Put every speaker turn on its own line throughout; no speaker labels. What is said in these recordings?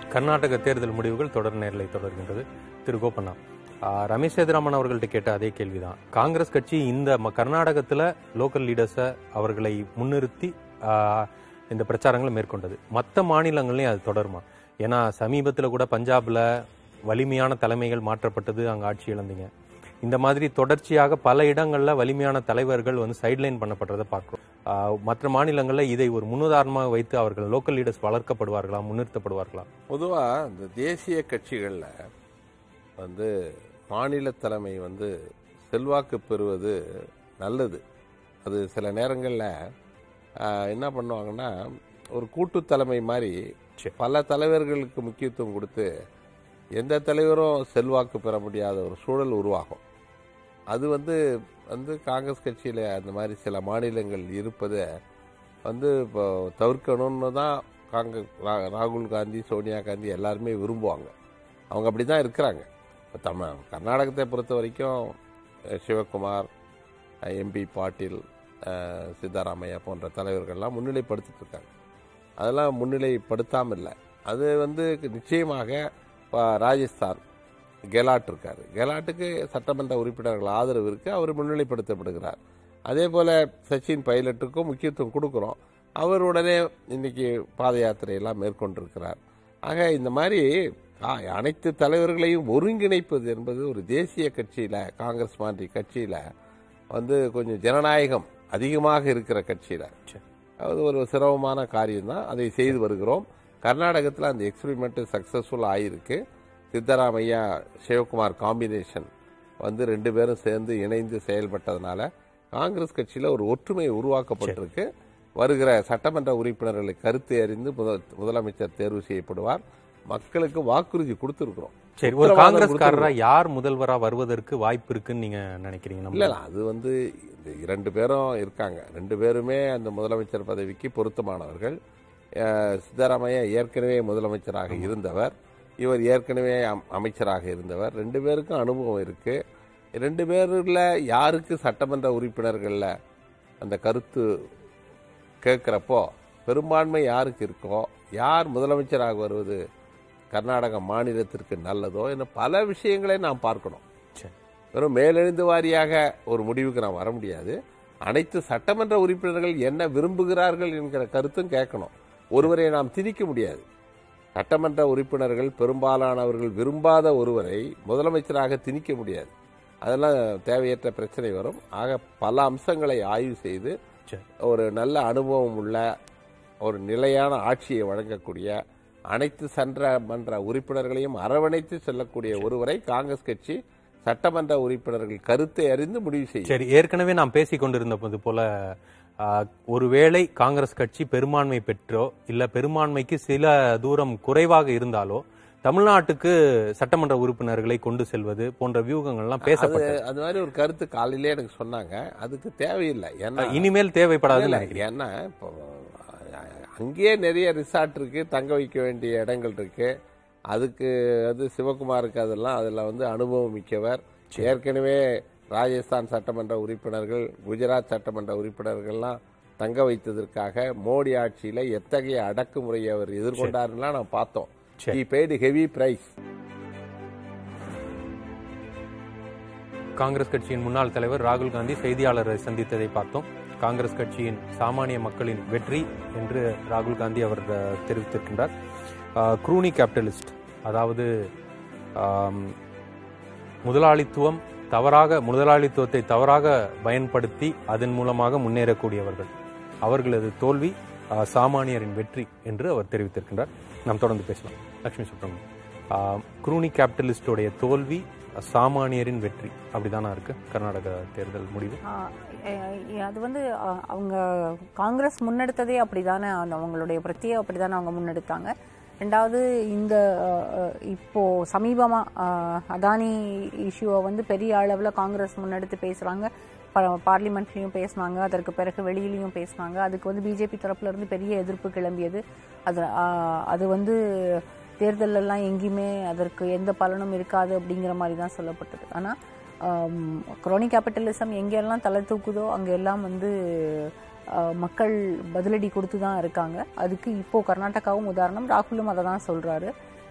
கர்நாடக தேர்தல் முடிவுகள் தொடர் நேரலை தொடர்கின்றது திரு கோபண்ணா ஆ, ரமேஷ் சேதுராமன் அவர்கள்ட்ட கேட்ட அதே கேள்விதான் காங்கிரஸ் கட்சி இந்த ம- கர்நாடகத்துல லோக்கல் லீடர்ஸை அவர்களை முன்னிறுத்தி ஆ, இந்த பிரச்சாரங்களை மேற்கொண்டது மற்ற மாநிலங்கள்லயும் அது தொடருமா ஏன்னா சமீபத்துல கூட பஞ்சாப்ல வலிமையான தலைமைகள் மாற்றப்பட்டது அங்க ஆட்சி இழந்தீங்க இந்த மாதிரி தொடர்ச்சியாக பல இடங்கள்ல வலிமையான தலைவர்கள் வந்து சைட்லைன் பண்ணப்படுறதை பார்க்கிறோம் ஆஹ் மற்ற மாநிலங்கள்ல இதை ஒரு முன்னுதாரணமாக வைத்து அவர்கள் லோக்கல் லீடர்ஸ் வளர்க்கப்படுவார்களா முன்னிறுத்தப்படுவார்களா
பொதுவாக இந்த தேசிய கட்சிகளில் வந்து மாநில தலைமை வந்து செல்வாக்கு பெறுவது நல்லது அது சில நேரங்களில் என்ன பண்ணுவாங்கன்னா ஒரு கூட்டு தலைமை மாதிரி
சரி.
பல தலைவர்களுக்கு முக்கியத்துவம் கொடுத்து எந்த தலைவரும் செல்வாக்கு பெற முடியாத ஒரு சூழல் உருவாகும் அது வந்து வந்து காங்கிரஸ் கட்சியில் அந்த மாதிரி சில மாநிலங்கள் இருப்பதை வந்து இப்போ தவிர்க்கணும்னு தான் காங்கிரஸ் ரா- ராகுல் காந்தி சோனியா காந்தி எல்லாருமே விரும்புவாங்க அவங்க அப்படி தான் இருக்கிறாங்க இப்போ தமிழ் கர்நாடகத்தை பொறுத்த வரைக்கும் அஹ், சிவகுமார் எம்பி பாட்டீல் அஹ், சித்தாராமையா போன்ற தலைவர்கள்லாம் முன்னிலைப்படுத்திட்டு இருக்காங்க அதெல்லாம் முன்னிலைப்படுத்தாமல் இல்லை அது வந்து நிச்சயமாக இப்போ ராஜஸ்தான் கெலாட் இருக்காரு கெலாட்டுக்கு சட்டமன்ற உறுப்பினர்கள் ஆதரவு இருக்கு அவர் முன்னிலைப்படுத்தப்படுகிறார் அதே போல சச்சின் பைலட்டுக்கும் முக்கியத்துவம் கொடுக்குறோம் அவர் உடனே இன்னைக்கு பாத யாத்திரையெல்லாம் மேற்கொண்டிருக்கிறார் ஆக இந்த மாதிரி ஆ- அனைத்து தலைவர்களையும் ஒருங்கிணைப்பது என்பது ஒரு தேசிய கட்சியில காங்கிரஸ் மாதிரி கட்சியில வந்து கொஞ்சம் ஜனநாயகம் அதிகமாக இருக்கிற கட்சியில
சரி.
அது ஒரு சிரமமான காரியம்தான் அதை செய்து வருகிறோம் கர்நாடகத்தில் அந்த எக்ஸ்பெரிமெண்ட் சக்சஸ்ஃபுல் ஆயிருக்கு சித்தராமையா சிவகுமார் காம்பினேஷன் வந்து ரெண்டு பேரும் சேர்ந்து இணைந்து செயல்பட்டதுனால காங்கிரஸ் கட்சியில ஒரு ஒற்றுமை உருவாக்கப்பட்டிருக்கு வருகிற சட்டமன்ற உறுப்பினர்களை கருத்து அறிந்து முதல் முதலமைச்சர் தேர்வு செய்யப்படுவார் மக்களுக்கு வாக்குறுதி கொடுத்திருக்கிறோம்
சரி ஒரு
உத்தரவாதம்
காங்கிரஸ்காரரா யார் முதல்வரா வருவதற்கு வாய்ப்பு இருக்குன்னு நீங்க நினைக்கிறீங்க
இல்ல
நம்ம
இல்ல, அது வந்து இந்த இரண்டு பேரும் இருக்காங்க ரெண்டு பேருமே அந்த முதலமைச்சர் பதவிக்கு பொருத்தமானவர்கள் அஹ், சித்தராமையா ஏற்கனவே முதலமைச்சராக இருந்தவர் இவர் ஏற்கனவே அம்- அமைச்சராக இருந்தவர் ரெண்டு பேருக்கும் அனுபவம் இருக்கு ரெண்டு பேர்ல யாருக்கு சட்டமன்ற உறுப்பினர்கள்ல அந்த கருத்து கேட்கிறப்போ பெரும்பான்மை யாருக்கு இருக்கோ யார் முதலமைச்சராக வருவது கர்நாடக மாநிலத்திற்கு நல்லதோ என பல விஷயங்களை நாம் பார்க்கணும்
சரி.
வெறும் மேலெழுந்து வாரியாக ஒரு முடிவுக்கு நாம் வர முடியாது அனைத்து சட்டமன்ற உறுப்பினர்கள் என்ன விரும்புகிறார்கள் என்கிற கருத்தும் கேட்கணும் ஒருவரை நாம் திணிக்க முடியாது சட்டமன்ற உறுப்பினர்கள் பெரும்பாலானவர்கள் விரும்பாத ஒருவரை முதலமைச்சராக திணிக்க முடியாது அதெல்லாம் தேவையற்ற பிரச்சனை வரும் ஆக பல அம்சங்களை ஆய்வு செய்து
சரி.
ஒரு நல்ல அனுபவம் உள்ள ஒரு நிலையான ஆட்சியை வழங்கக்கூடிய அனைத்து சட்டமன்ற உறுப்பினர்களையும் அரவணைத்து செல்லக்கூடிய ஒருவரை காங்கிரஸ் கட்சி சட்டமன்ற உறுப்பினர்கள் கருத்தை அறிந்து முடிவு செய்யும்
சரி ஏற்கனவே நாம் பேசிக் கொண்டிருந்தது போல ஆ, ஒருவேளை காங்கிரஸ் கட்சி பெரும்பான்மை பெற்றோ இல்ல பெரும்பான்மைக்கு சில தூரம் குறைவாக இருந்தாலோ தமிழ்நாட்டுக்கு சட்டமன்ற உறுப்பினர்களை கொண்டு செல்வது போன்ற வியூகங்கள்லாம்
அது
பேசப்பட்டது
அது மாதிரி ஒரு கருத்து காலையிலே எனக்கு சொன்னாங்க அதுக்கு தேவையில்லை ஏன்னா
இனிமேல் தேவைப்படாதுன்னு
இல்ல,
நினைக்கிறேன்
ஏன்னா இப்போ அஹ், அங்கேயே நிறைய ரிசார்ட் இருக்கு தங்க வைக்க வேண்டிய இடங்கள் இருக்கு அதுக்கு வந்து சிவகுமாருக்கு அதெல்லாம் அதில் வந்து அனுபவம் மிக்கவர் ஏற்கனவே ராஜஸ்தான் சட்டமன்ற உறுப்பினர்கள் குஜராத் சட்டமன்ற உறுப்பினர்கள்லாம் தங்க வைத்ததற்காக மோடி ஆட்சியில எத்தகைய அடக்குமுறையை அவர் எதிர்கொண்டாருலாம் நான் பார்த்தோம்
சரி.
he paid heavy price
Congress கட்சியின் முன்னாள் தலைவர் ராகுல் காந்தி செய்தியாளரை சந்தித்ததை பார்த்தோம் காங்கிரஸ் கட்சியின் சாமானிய மக்களின் வெற்றி என்று ராகுல் காந்தி அவர் அஹ், தெரிவித்திருக்கின்றார் அஹ், குரூனி கேபிட்டலிஸ்ட் அதாவது ஆம், முதலாளித்துவம் தவறாக முதலாளித்துவத்தை தவறாக பயன்படுத்தி அதன் மூலமாக முன்னேறக்கூடியவர்கள் அவர்களது தோல்வி அஹ், சாமானியரின் வெற்றி என்று அவர் தெரிவித்திருக்கின்றார் நாம் தொடர்ந்து பேசலாம் லட்சுமி சுப்ரமணியம் ஆஹ், குரூனி கேபிட்டலிஸ்டோடைய தோல்வி சாமானியரின் வெற்றி அப்படிதானா இருக்கு கர்நாடக தேர்தல் முடிவு
ஆ, எ- அது வந்து அ, அவங்க காங்கிரஸ் முன்னெடுத்ததே அப்படிதானே அந்த அவங்களுடைய பிரத்தியை அப்படிதானே அவங்க முன்னெடுத்தாங்க ரெண்டாவது இந்த அ, அ, இப்போ சமீபமா அ, அதானி இஷ்யூவை வந்து பெரிய அளவில் காங்கிரஸ் முன்னெடுத்து பேசுறாங்க ப- பார்லிமெண்ட்லயும் பேசினாங்க அதற்கு பிறகு வெளியிலயும் பேசினாங்க அதுக்கு வந்து பிஜேபி தரப்புல இருந்து பெரிய எதிர்ப்பு கிளம்பியது அது ஆ, அது வந்து தேர்தல் எல்லாம் எங்கேயுமே அதற்கு எந்த பலனும் இருக்காது அப்படிங்கிற மாதிரி தான் சொல்லப்பட்டது ஆனால் குரோனி கேபிட்டலிசம் எங்கெல்லாம் தலை தூக்குதோ அங்கெல்லாம் வந்து ஆஹ், மக்கள் பதிலடி கொடுத்து தான் இருக்காங்க அதுக்கு இப்போ கர்நாடகாவும் உதாரணம் ராகுலும் அதை தான் சொல்றாரு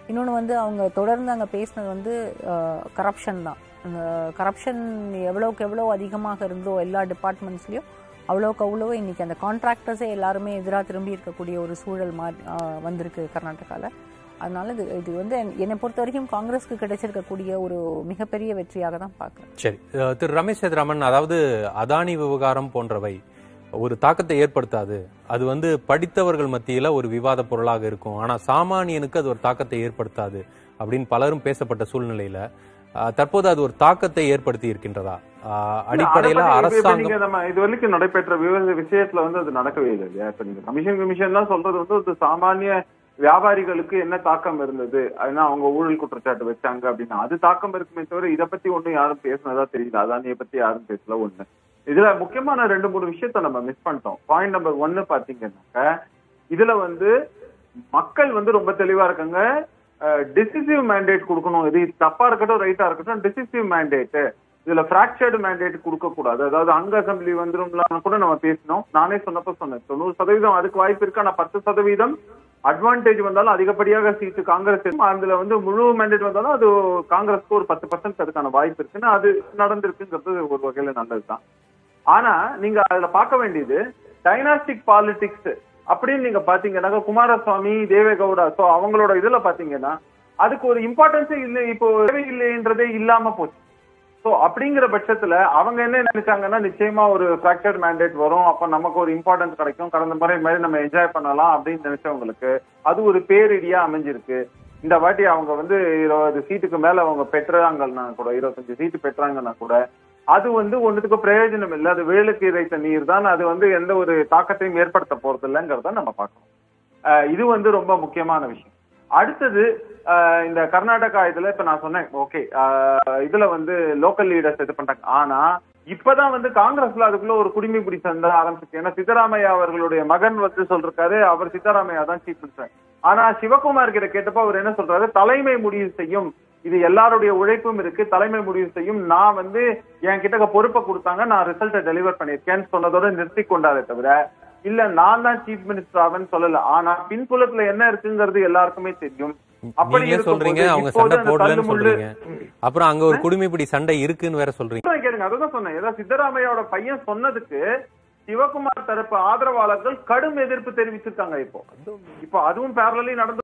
இன்னொன்று வந்து அவங்க தொடர்ந்து அங்கே பேசினது வந்து கரப்ஷன் தான் அந்த கரப்ஷன் எவ்வளோக்கு எவ்வளோ அதிகமாக இருந்தோ எல்லா டிபார்ட்மெண்ட்ஸ்லையும் அவ்வளோக்கு அவ்வளோ இன்னைக்கு அந்த கான்ட்ராக்டர்ஸே எல்லாருமே எதிராக திரும்பி இருக்கக்கூடிய ஒரு சூழல் மா ஆஹ் வந்திருக்கு கர்நாடகாவில் அதனால இது இது வந்து என்- என்னை பொறுத்த வரைக்கும் காங்கிரஸ்க்கு கிடைச்சிருக்கக்கூடிய ஒரு மிகப்பெரிய வெற்றியாக தான் பார்க்குறேன்
சரி அஹ் திரு ரமேஷ் சேதுராமன் அதாவது அதானி விவகாரம் போன்றவை ஒரு தாக்கத்தை ஏற்படுத்தாது அது வந்து படித்தவர்கள் மத்தியில ஒரு விவாத பொருளாக இருக்கும் ஆனா சாமானியனுக்கு அது ஒரு தாக்கத்தை ஏற்படுத்தாது அப்படின்னு பலரும் பேசப்பட்ட சூழ்நிலையில அஹ், தற்போது அது ஒரு தாக்கத்தை ஏற்படுத்தி இருக்கின்றதா அஹ், அடிப்படையில
இல்ல, அதை பத்தி இப்ப- இப்ப
அரசாங்கம்
நீங்க நம்ம இது வரைக்கும் நடைபெற்ற விவ- விஷயத்துல வந்து அது நடக்கவே இல்லை இல்லையா இப்ப நீங்க கமிஷன் கமிஷன் தான் சொல்றது வந்து ஒரு சாமானிய வியாபாரிகளுக்கு என்ன தாக்கம் இருந்தது அதுனா அவங்க ஊழல் குற்றச்சாட்டு வச்சாங்க அப்படின்னா அது தாக்கம் இருக்குமே தவிர இதை பத்தி ஒண்ணும் யாரும் பேசுனதா தெரியல அதானியை பத்தி யாரும் பேசல ஒண்ணு இதுல முக்கியமான ரெண்டு மூணு விஷயத்த நம்ம மிஸ் பண்ணிட்டோம் பாயிண்ட் நம்பர் ஒன்னு பாத்தீங்கன்னாக்க இதுல வந்து மக்கள் வந்து ரொம்ப தெளிவா இருக்காங்க டிசிசிவ் மேண்டேட் கொடுக்கணும் இது தப்பா இருக்கட்டும் ரைட்டா இருக்கட்டும் டிசிசிவ் மேண்டேட் இதுல பிராக்சர்டு மேண்டேட் கொடுக்க கூடாது அதாவது அங்க அசம்பிளி வந்துரும்லாம் கூட நம்ம பேசினோம் நானே சொன்னப்ப சொன்னேன் தொண்ணூறு சதவீதம் அதுக்கு வாய்ப்பு இருக்கு ஆனா பத்து சதவீதம் அட்வான்டேஜ் வந்தாலும் அதிகப்படியாக சீட்டு காங்கிரஸ் இருக்கும். அதுல வந்து முழு மேண்டேட் வந்தாலும் அது காங்கிரஸ்க்கு ஒரு பத்து பர்சன்ட் அதுக்கான வாய்ப்பு இருக்குன்னு அது நடந்திருக்குங்கிறது ஒரு வகையில நல்லதுதான் ஆனா நீங்க அதுல பார்க்க வேண்டியது டைனாஸ்டிக் பாலிடிக்ஸ் அப்படின்னு நீங்க பாத்தீங்கன்னாக்கா குமாரசுவாமி தேவேகவுடா சோ அவங்களோட இதுல பாத்தீங்கன்னா அதுக்கு ஒரு இம்பார்ட்டன்ஸே இல்லை இப்போ தேவையில்லைன்றதே இல்லாம போச்சு சோ அப்படிங்கிற பட்சத்துல அவங்க என்ன நினைச்சாங்கன்னா நிச்சயமா ஒரு பிராக்சர் மேண்டேட் வரும் அப்ப நமக்கு ஒரு இம்பார்ட்டன்ஸ் கிடைக்கும் கடந்த முறை மாதிரி நம்ம என்ஜாய் பண்ணலாம் அப்படின்னு நினைச்சவங்களுக்கு அது ஒரு பேரிடியா அமைஞ்சிருக்கு இந்த வாட்டி அவங்க வந்து இருபது சீட்டுக்கு மேல அவங்க பெற்றாங்கன்னா கூட இருபத்தஞ்சு சீட்டு பெற்றாங்கன்னா கூட அது வந்து ஒண்ணுத்துக்கு பிரயோஜனம் இல்லை அது வேலுக்கு இறைத்த நீர் தான் அது வந்து எந்த ஒரு தாக்கத்தையும் ஏற்படுத்த போறது இல்லைங்கிறத நம்ம பார்க்கணும் அஹ் இது வந்து ரொம்ப முக்கியமான விஷயம் அடுத்தது அஹ் இந்த கர்நாடகா இதுல இப்ப நான் சொன்னேன் ஓகே இதுல வந்து லோக்கல் லீடர்ஸ் இது பண்றாங்க ஆனா இப்பதான் வந்து காங்கிரஸ்ல அதுக்குள்ள ஒரு குடிமை பிடி சண்டை ஆரம்பிச்சிருக்கு ஏன்னா சித்தராமையா அவர்களுடைய மகன் வந்து சொல்றாரு அவர் சித்தராமையா தான் சீஃப் மினிஸ்டர் ஆனா சிவகுமார் கிட்ட கேட்டப்போ அவர் என்ன சொல்றாரு தலைமை முடிவு செய்யும் இது எல்லாருடைய உழைப்பும் இருக்கு தலைமை முடிவு செய்யும் நான் வந்து என் கிட்ட பொறுப்பை கொடுத்தாங்க நான் ரிசல்ட்டை டெலிவர் பண்ணியிருக்கேன்னு சொன்னதோட நிறுத்தி கொண்டாரே தவிர இல்ல நான் தான் சீஃப் மினிஸ்டர் ஆவேன்னு சொல்லல ஆனா பின்புலத்துல என்ன இருக்குங்கிறது எல்லாருக்குமே தெரியும் அப்படி
நீங்க
இருக்கும்போது
சொல்றீங்க அவங்க
இப்போது
சண்டை
அந்த
போடலன்னு
தள்ளுமுள்ளு-
சொல்றீங்க அப்புறம் அங்க ஒரு குடிமைப்பிடி சண்டை இருக்குன்னு வேற சொல்றீங்க
சொல்றேன் கேளுங்க அதுதான் சொன்னேன் ஏதோ சித்தராமையாவோட பையன் சொன்னதுக்கு சிவகுமார் தரப்பு ஆதரவாளர்கள் கடும் எதிர்ப்பு தெரிவிச்சிருக்காங்க இப்போ இப்போ அதுவும் பேரலி நடந்து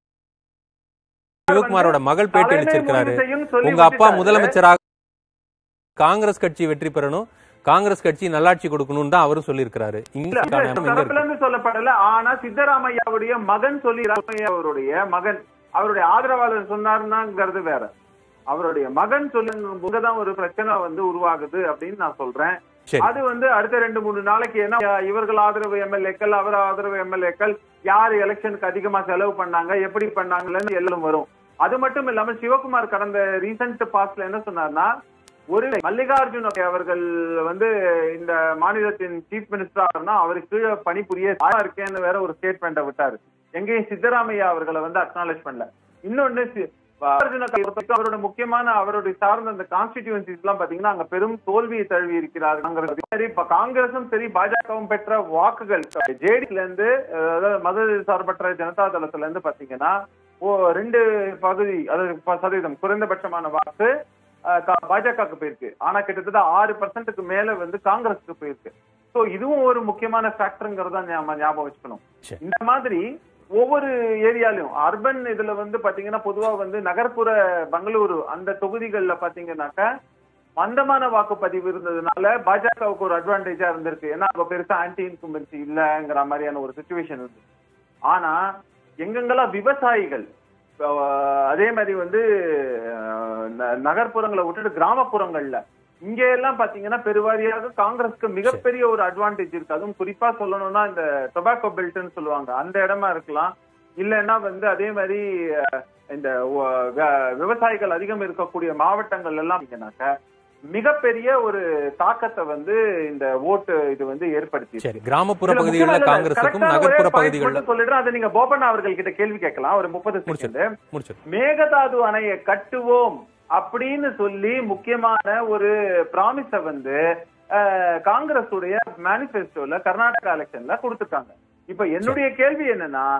சிவகுமாரோட மகள் பேட்டி
தலைமை
அளிச்சிருக்கிறாரு
முடிவு செய்யும்னு சொல்லி
உங்க அப்பா
விட்டுட்டாரு.
முதலமைச்சராக காங்கிரஸ் கட்சி வெற்றி பெறணும் காங்கிரஸ் கட்சி நல்லாட்சி கொடுக்கணும்னு தான் அவரும் சொல்லியிருக்கிறாரு
இல்ல,
இங்கிலீஷ்
இல்ல,
காரணம் எங்க
தரப்புல
இருக்கு
இருந்து சொல்லப்படல ஆனா சித்தராமையாவுடைய மகன் சொல்லி ராமையா அவருடைய மகன் அவருடைய ஆதரவாளர் சொன்னாருன்னாங்கிறது வேற அவருடைய மகன் சொல்லுங்க தான் ஒரு பிரச்சனை வந்து உருவாகுது அப்படின்னு நான் சொல்றேன்
சரி
அது வந்து அடுத்த ரெண்டு மூணு நாளைக்கு என்ன இவர்கள் ஆதரவு எம்எல்ஏக்கள் அவர் ஆதரவு எம்எல்ஏக்கள் யார் எலெக்ஷனுக்கு அதிகமா செலவு பண்ணாங்க எப்படி பண்ணாங்கன்னு எல்லாம் வரும் அது மட்டும் இல்லாம சிவகுமார் கடந்த ரீசன்ட் பாஸ்ட்ல என்ன சொன்னார்னா ஒரு மல்லிகார்ஜுன் அவர்கள் வந்து இந்த மாநிலத்தின் சீஃப் மினிஸ்டர்னா அவருக்கு கீழே பணிபுரிய தயாரா இருக்கேன்னு வேற ஒரு ஸ்டேட்மெண்ட்டை விட்டாரு எங்கேயும் சித்தராமையா அவர்களை வந்து அக்னாலேஜ் பண்ணல இன்னொன்னு சி- மல்லிகார்ஜுன கார்கே அவரோட முக்கியமான அவருடைய சார்ந்த அந்த கான்ஸ்டிடியூன்சிஸ் எல்லாம் பாத்தீங்கன்னா அங்க பெரும் தோல்வியை தழுவி இருக்கிறார்கள் சரி இப்ப காங்கிரசும் சரி பாஜகவும் பெற்ற வாக்குகள் ஜேடில இருந்து அதாவது மத சார்பற்ற ஜனதா தளத்துல இருந்து பாத்தீங்கன்னா ஓ ரெண்டு பகுதி அதாவது ப- சதவீதம் குறைந்தபட்சமான வாக்கு பாஜகவுக்கு போயிருக்கு ஆனா கிட்டத்தட்ட ஆறு பர்சன்ட்டுக்கு மேல வந்து காங்கிரஸுக்கு போயிருக்கு சோ இதுவும் ஒரு முக்கியமான ஃபேக்டருங்கிறத நம்ம ஞாபகம் வச்சுக்கணும்
சரி.
இந்த மாதிரி ஒவ்வொரு ஏரியாலையும் அர்பன் இதுல வந்து பாத்தீங்கன்னா பொதுவா வந்து நகர்ப்புற பெங்களூரு அந்த தொகுதிகள்ல பாத்தீங்கன்னாக்கா மந்தமான வாக்குப்பதிவு இருந்ததுனால பாஜகவுக்கு ஒரு அட்வான்டேஜா இருந்திருக்கு ஏன்னா அங்க பெருசா ஆன்டி இன்கும்பன்சி இல்லங்கிற மாதிரியான ஒரு சுச்சுவேஷன் இருக்கு ஆனா எங்கெங்கெல்லாம் விவசாயிகள் அஹ், அதே மாதிரி வந்து அஹ், ந- நகர்ப்புறங்களை விட்டுட்டு கிராமப்புறங்கள்ல இங்க எல்லாம் பாத்தீங்கன்னா பெருவாரியாக காங்கிரஸ்க்கு மிகப்பெரிய ஒரு அட்வான்டேஜ் இருக்கு அதுவும் குறிப்பா சொல்லணும்னா இந்த டொபாக்கோ பெல்ட்னு சொல்லுவாங்க அந்த இடமா இருக்கலாம் இல்லைன்னா வந்து அதே மாதிரி அஹ், இந்த ஒ- வ- விவசாயிகள் அதிகம் இருக்கக்கூடிய மாவட்டங்கள் எல்லாம் பாத்தீங்கன்னாக்க மிகப்பெரிய ஒரு தாக்கத்தை வந்து இந்த ஓட்டு இது வந்து ஏற்படுத்தி
சரி கிராமப்புற
இதுல
பகுதிகளில்
முக்கியமா
காங்கிரசுக்கும்
correct ஆன ஒரே
நகர்ப்புற
point
பகுதிகளில்
மட்டும் சொல்லிடுறேன் அதை நீங்க போபண்ணா அவர்கள் கிட்ட கேள்வி கேட்கலாம் ஒரு முப்பது
முடிச்சிரு.
செகண்ட்
முடிச்சு
மேகதாது அணையை கட்டுவோம் அப்படின்னு சொல்லி முக்கியமான ஒரு ப்ராமிஸ வந்து அஹ், காங்கிரஸ் உடைய மேனிபெஸ்டோல கர்நாடகா எலெக்ஷன்ல கொடுத்துருக்காங்க இப்ப என்னுடைய கேள்வி என்னன்னா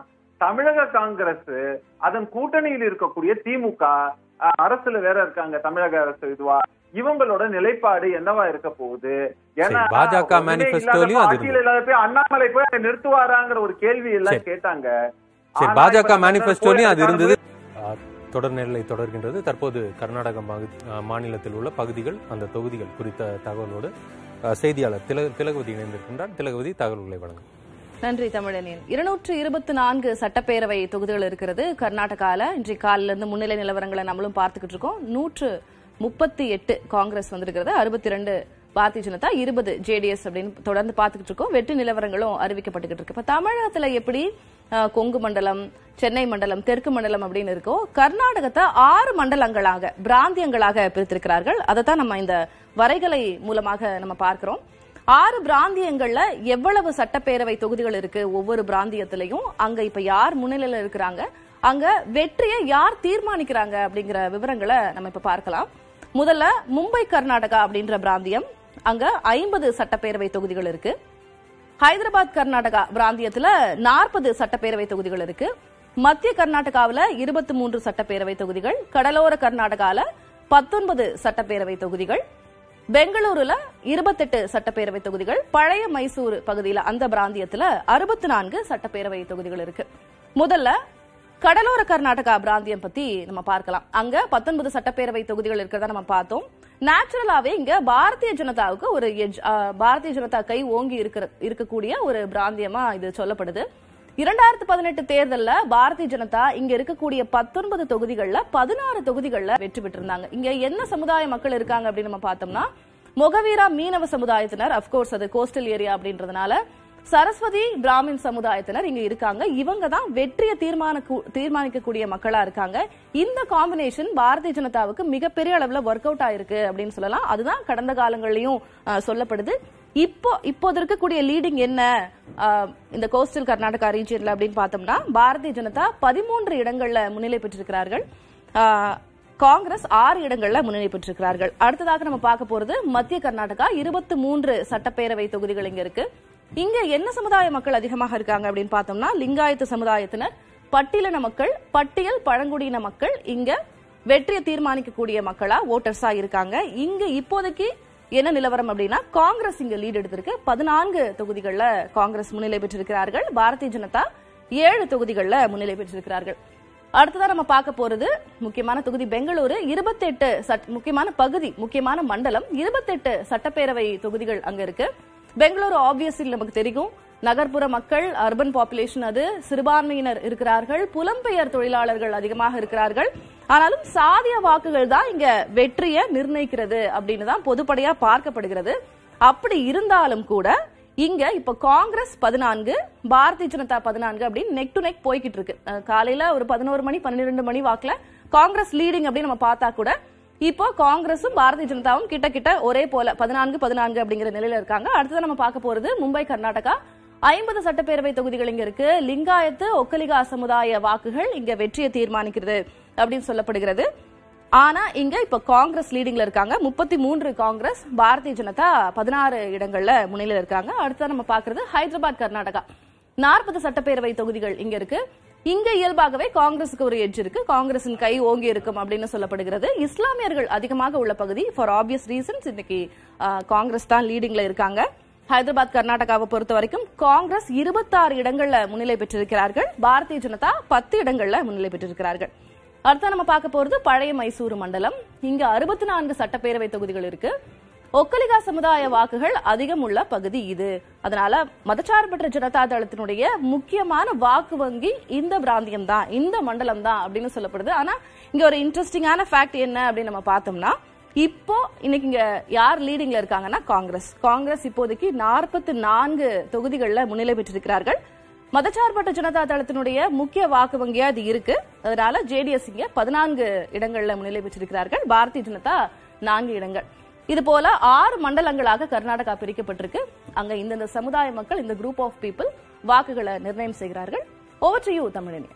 தமிழக காங்கிரஸ் அதன் கூட்டணியில் இருக்கக்கூடிய திமுக அஹ், அரசுல வேற இருக்காங்க தமிழக அரசு இதுவா இவங்களோட நிலைப்பாடு என்னவா இருக்க போகுது ஏன்னா
சரி, பாஜக
ஒண்ணுமே
manifestoலயும்
இல்லாத
அது
ஆட்சியில் இல்லாத போய் அண்ணாமலை போய் அங்க நிறுத்துவாராங்கிற ஒரு கேள்வி எல்லாம்
சரி.
கேட்டாங்க
சரி
ஆனா
பாஜக
இப்ப
மேனிஃபெஸ்டோலையும் அது
கோயில்
இருந்தது ஆ, தொடர்நிலை தொடர்கின்றது தற்போது கர்நாடக பகுதி- ஆ, மாநிலத்தில் உள்ள பகுதிகள் அந்த தொகுதிகள் குறித்த தகவலோடு ஆ, செய்தியாளர் திலக திலகவதி இணைந்திருக்கின்றார் திலகவதி தகவல்களை வழங்கும்
நன்றி தமிழனின் இருநூற்று இருபத்தி நான்கு சட்டப்பேரவை தொகுதிகள் இருக்கிறது கர்நாடகால இன்றைய காலில இருந்து முன்னிலை நிலவரங்களை நம்மளும் பார்த்துக்கிட்டு இருக்கோம் நூற்று முப்பத்தி எட்டு காங்கிரஸ் வந்திருக்கிறது அறுபத்தி ரெண்டு பாரதிய ஜனதா இருபது ஜேடிஎஸ் அப்படின்னு தொடர்ந்து பார்த்துக்கிட்டு இருக்கோம் வெற்றி நிலவரங்களும் அறிவிக்கப்பட்டுக்கிட்டு இருக்கு இப்ப தமிழகத்துல எப்படி அஹ், கொங்கு மண்டலம் சென்னை மண்டலம் தெற்கு மண்டலம் அப்படின்னு இருக்கோ கர்நாடகத்தை ஆறு மண்டலங்களாக பிராந்தியங்களாக பிரித்திருக்கிறார்கள் அதை தான் நம்ம இந்த வரைகலை மூலமாக நம்ம பார்க்கிறோம் ஆறு பிராந்தியங்கள்ல எவ்வளவு சட்டப்பேரவை தொகுதிகள் இருக்கு ஒவ்வொரு பிராந்தியத்திலையும் அங்க இப்ப யார் முன்னிலையில இருக்கிறாங்க அங்க வெற்றியை யார் தீர்மானிக்கிறாங்க அப்படிங்கிற விவரங்களை நம்ம இப்ப பார்க்கலாம் முதல்ல மும்பை கர்நாடகா அப்படின்ற பிராந்தியம் அங்க ஐம்பது சட்டப்பேரவை தொகுதிகள் இருக்கு ஹைதராபாத் கர்நாடகா பிராந்தியத்துல நாற்பது சட்டப்பேரவை தொகுதிகள் இருக்கு மத்திய கர்நாடகாவுல இருபத்தி மூன்று சட்டப்பேரவை தொகுதிகள் கடலோர கர்நாடகால பத்தொன்பது சட்டப்பேரவை தொகுதிகள் பெங்களூருல இருபத்தெட்டு சட்டப்பேரவை தொகுதிகள் பழைய மைசூர் பகுதியில அந்த பிராந்தியத்துல அறுபத்தி நான்கு சட்டப்பேரவை தொகுதிகள் இருக்கு முதல்ல கடலோர கர்நாடகா பிராந்தியம் பத்தி நம்ம பார்க்கலாம் அங்க பத்தொன்பது சட்டப்பேரவை தொகுதிகள் இருக்கிறதா நம்ம பார்த்தோம் நேச்சுரலாவே இங்க பாரதிய ஜனதாவுக்கு ஒரு edge, ஆஹ், பாரதிய ஜனதா கை ஓங்கி இருக்கிற இருக்கக்கூடிய ஒரு பிராந்தியமா இது சொல்லப்படுது இரண்டாயிரத்து பதினெட்டு தேர்தல்ல பாரதிய ஜனதா இங்க இருக்கக்கூடிய பத்தொன்பது தொகுதிகள்ல பதினாறு தொகுதிகள்ல வெற்றி பெற்றிருந்தாங்க இங்க என்ன சமுதாய மக்கள் இருக்காங்க அப்படின்னு நம்ம பார்த்தோம்னா மொகவீரா மீனவ சமுதாயத்தினர் அப்கோர்ஸ் அது கோஸ்டல் ஏரியா அப்படின்றதுனால சரஸ்வதி பிராமின் சமுதாயத்தினர் இங்க இருக்காங்க இவங்க தான் வெற்றியை தீர்மான தீர்மானிக்கக்கூடிய மக்களா இருக்காங்க இந்த காம்பினேஷன் பாரதிய ஜனதாவுக்கு மிகப்பெரிய அளவுல ஒர்க் அவுட் ஆயிருக்கு அப்படின்னு சொல்லலாம் அதுதான் கடந்த காலங்கள்லயும் அஹ், சொல்லப்படுது இப்போ இப்போது இருக்கக்கூடிய லீடிங் என்ன அஹ், இந்த கோஸ்டல் கர்நாடகா ரீஜியன்ல அப்படின்னு பார்த்தோம்னா பாரதிய ஜனதா பதிமூன்று இடங்கள்ல முன்னிலை பெற்றிருக்கிறார்கள் அஹ், காங்கிரஸ் ஆறு இடங்கள்ல முன்னிலை பெற்றிருக்கிறார்கள் அடுத்ததாக நம்ம பார்க்க போறது மத்திய கர்நாடகா இருபத்தி மூன்று சட்டப்பேரவை தொகுதிகள் இங்க இருக்கு இங்க என்ன சமுதாய மக்கள் அதிகமாக இருக்காங்க அப்படின்னு பார்த்தோம்னா லிங்காயத்து சமுதாயத்தினர் பட்டியலின மக்கள் பட்டியல் பழங்குடியின மக்கள் இங்க வெற்றியை தீர்மானிக்கக்கூடிய மக்களா ஓட்டர்ஸா இருக்காங்க இங்க இப்போதைக்கு என்ன நிலவரம் அப்படின்னா காங்கிரஸ் இங்க லீட் எடுத்திருக்கு பதினான்கு தொகுதிகள்ல காங்கிரஸ் முன்னிலை பெற்றிருக்கிறார்கள் பாரதிய ஜனதா ஏழு தொகுதிகள்ல முன்னிலை பெற்றிருக்கிறார்கள் அடுத்ததா நம்ம பார்க்க போறது முக்கியமான தொகுதி பெங்களூரு இருபத்தெட்டு முக்கியமான பகுதி முக்கியமான மண்டலம் இருபத்தெட்டு சட்டப்பேரவை தொகுதிகள் அங்க இருக்கு பெங்களூரு ஆப்வியஸ்லி நமக்கு தெரியும் நகர்ப்புற மக்கள் அர்பன் பாப்புலேஷன் அது சிறுபான்மையினர் இருக்கிறார்கள் புலம்பெயர் தொழிலாளர்கள் அதிகமாக இருக்கிறார்கள் ஆனாலும் சாதிய வாக்குகள் தான் இங்க வெற்றியை நிர்ணயிக்கிறது அப்படின்னு தான் பொதுப்படையா பார்க்கப்படுகிறது அப்படி இருந்தாலும் கூட இங்க இப்ப காங்கிரஸ் பதினான்கு பாரதிய ஜனதா பதினான்கு அப்படின்னு நெக் டு நெக் போய்கிட்டு இருக்கு அஹ் காலையில ஒரு பதினோரு மணி பன்னிரெண்டு மணி வாக்குல காங்கிரஸ் லீடிங் அப்படின்னு நம்ம பார்த்தா கூட இப்போ காங்கிரஸும் பாரதிய ஜனதாவும் கிட்ட கிட்ட ஒரே போல பதினான்கு பதினான்கு அப்படிங்கிற நிலையில இருக்காங்க அடுத்தது நம்ம பார்க்க போறது மும்பை கர்நாடகா ஐம்பது சட்டப்பேரவை தொகுதிகள் இங்க இருக்கு லிங்காயத்து ஒக்கலிகா சமுதாய வாக்குகள் இங்க வெற்றியை தீர்மானிக்கிறது அப்படின்னு சொல்லப்படுகிறது ஆனா இங்க இப்ப காங்கிரஸ் லீடிங்ல இருக்காங்க முப்பத்தி மூன்று காங்கிரஸ் பாரதிய ஜனதா பதினாறு இடங்கள்ல முன்னிலையில இருக்காங்க அடுத்தது நம்ம பாக்குறது ஹைதராபாத் கர்நாடகா நாற்பது சட்டப்பேரவை தொகுதிகள் இங்க இருக்கு இங்க இயல்பாகவே காங்கிரஸுக்கு ஒரு எட்ஜ் இருக்கு காங்கிரசின் கை ஓங்கி இருக்கும் அப்படின்னு சொல்லப்படுகிறது இஸ்லாமியர்கள் அதிகமாக உள்ள பகுதி ஃபார் ஆப்வியஸ் ரீசன்ஸ் இன்னைக்கு ஆஹ், காங்கிரஸ் தான் லீடிங்ல இருக்காங்க ஹைதராபாத் கர்நாடகாவை பொறுத்த வரைக்கும் காங்கிரஸ் இருபத்தாறு இடங்கள்ல முன்னிலை பெற்றிருக்கிறார்கள் பாரதிய ஜனதா பத்து இடங்கள்ல முன்னிலை பெற்றிருக்கிறார்கள் அடுத்து நம்ம பார்க்க போறது பழைய மைசூரு மண்டலம் இங்க அறுபத்தி நான்கு சட்டப்பேரவை தொகுதிகள் இருக்கு ஒக்கலிகா சமுதாய வாக்குகள் அதிகம் உள்ள பகுதி இது அதனால மதச்சார்பற்ற ஜனதா தளத்தினுடைய முக்கியமான வாக்கு வங்கி இந்த பிராந்தியம் தான் இந்த மண்டலம் தான் அப்படின்னு சொல்லப்படுது ஆனா இங்க ஒரு இன்ட்ரெஸ்டிங்கான ஃபேக்ட் என்ன அப்படின்னு நம்ம பார்த்தோம்னா இப்போ இன்னைக்கு இங்க யார் லீடிங்ல இருக்காங்கன்னா காங்கிரஸ் காங்கிரஸ் இப்போதைக்கு நாற்பத்தி நான்கு தொகுதிகளில் முன்னிலை பெற்றிருக்கிறார்கள் மதச்சார்பற்ற ஜனதா தளத்தினுடைய முக்கிய வாக்கு வங்கியா இது இருக்கு அதனால ஜேடிஎஸ் இங்க பதினான்கு இடங்கள்ல முன்னிலை பெற்றிருக்கிறார்கள் பாரதிய ஜனதா நான்கு இடங்கள் இது போல ஆறு மண்டலங்களாக கர்நாடகா பிரிக்கப்பட்டிருக்கு அங்க இந்தந்த சமுதாய மக்கள் இந்த குரூப் ஆஃப் பீப்புள் வாக்குகளை நிர்ணயம் செய்கிறார்கள் ஓவர் டு யூ தமிழினி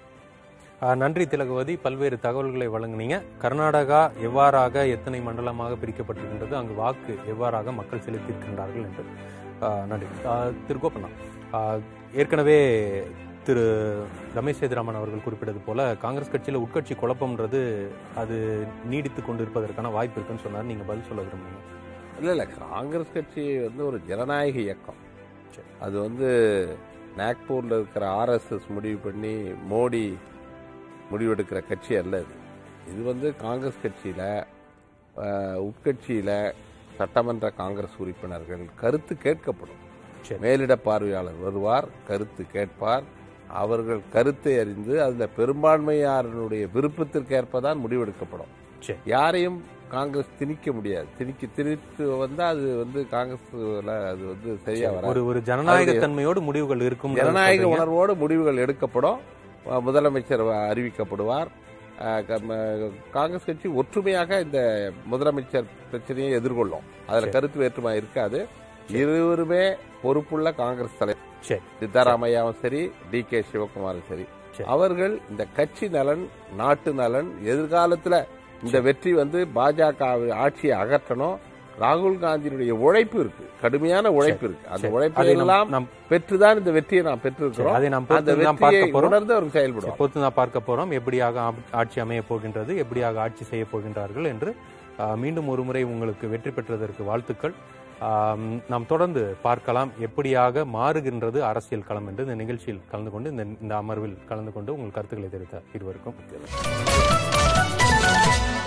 ஆ, நன்றி திலகவதி பல்வேறு தகவல்களை வழங்குனீங்க கர்நாடகா எவ்வாறாக எத்தனை மண்டலமாக பிரிக்கப்பட்டிருக்கின்றது அங்கு வாக்கு எவ்வாறாக மக்கள் செலுத்தியிருக்கின்றார்கள் என்று ஆ, நன்றி ஆ, திரு கோபண்ணா ஆ, ஏற்கனவே திரு ரமேஷ் சேதுராமன் அவர்கள் குறிப்பிட்டது போல காங்கிரஸ் கட்சியில உட்கட்சி குழப்பம்ன்றது அது நீடித்து கொண்டு இருப்பதற்கான வாய்ப்பு இருக்குன்னு சொன்னார் நீங்க பதில் சொல்ல விரும்புங்க
இல்லை இல்லை காங்கிரஸ் கட்சி வந்து ஒரு ஜனநாயக இயக்கம்
சரி.
அது வந்து நாக்பூரில் இருக்கிற ஆர்எஸ்எஸ் முடிவு பண்ணி மோடி முடிவெடுக்கிற கட்சி அல்ல இது இது வந்து காங்கிரஸ் கட்சியில் உட்கட்சியில் சட்டமன்ற காங்கிரஸ் உறுப்பினர்கள் கருத்து கேட்கப்படும்
சரி.
மேலிட பார்வையாளர் வருவார் கருத்து கேட்பார் அவர்கள் கருத்தை அறிந்து அதில் பெரும்பான்மையாரனுடைய விருப்பத்திற்கேற்பதான் முடிவெடுக்கப்படும்
சரி.
யாரையும் காங்கிரஸ் திணிக்க முடியாது திணிக்க திணித்து வந்தா அது வந்து காங்கிரஸ்ல அது வந்து சரியா வராது
ஒரு ஒரு ஜனநாயக தன்மையோடு முடிவுகள் இருக்கும்
ஜனநாயக உணர்வோடு முடிவுகள் எடுக்கப்படும் அஹ் முதலமைச்சர் வ- அறிவிக்கப்படுவார் அஹ் க- ம- காங்கிரஸ் கட்சி ஒற்றுமையாக இந்த முதலமைச்சர் பிரச்சனையை எதிர்கொள்ளும் அதுல
சரி.
கருத்து வேற்றுமை இருக்காது இருவருமே பொறுப்புள்ள காங்கிரஸ் தலைவர்
சரி
சித்தாராமையாவும் சரி டி கே சிவகுமாரும் சரி
சரி.
அவர்கள் இந்த கட்சி நலன் நாட்டு நலன் எதிர்காலத்துல இந்த வெற்றி வந்து பாஜக ஆட்சியை அகற்றணும் ராகுல் காந்தியினுடைய உழைப்பு இருக்கு கடுமையான உழைப்பு இருக்கு அந்த
சரி.
உழைப்பை
அதை நாம்-
எல்லாம்
நாம்
பெற்றுதான் இந்த வெற்றியை நாம்
சரி,
பெற்றிருக்கிறோம்
அதை நாம்
அந்த
பொறுத்து நாம்
வெற்றியை
பார்க்க போறோம்
உணர்ந்து அவர்கள் செயல்படுவார்
பொறுத்து தான் பார்க்க போறோம் எப்படியாக ஆப்- ஆட்சி அமைய போகின்றது எப்படியாக ஆட்சி செய்ய போகின்றார்கள் என்று ஆ, மீண்டும் ஒரு முறை உங்களுக்கு வெற்றி பெற்றதற்கு வாழ்த்துக்கள் ஆம், நாம் தொடர்ந்து பார்க்கலாம் எப்படியாக மாறுகின்றது அரசியல் களம் என்று இந்த நிகழ்ச்சியில் கலந்து கொண்டு இந்த இந்த அமர்வில் கலந்து கொண்டு உங்கள் கருத்துக்களை தெரிவித்த இருவருக்கும்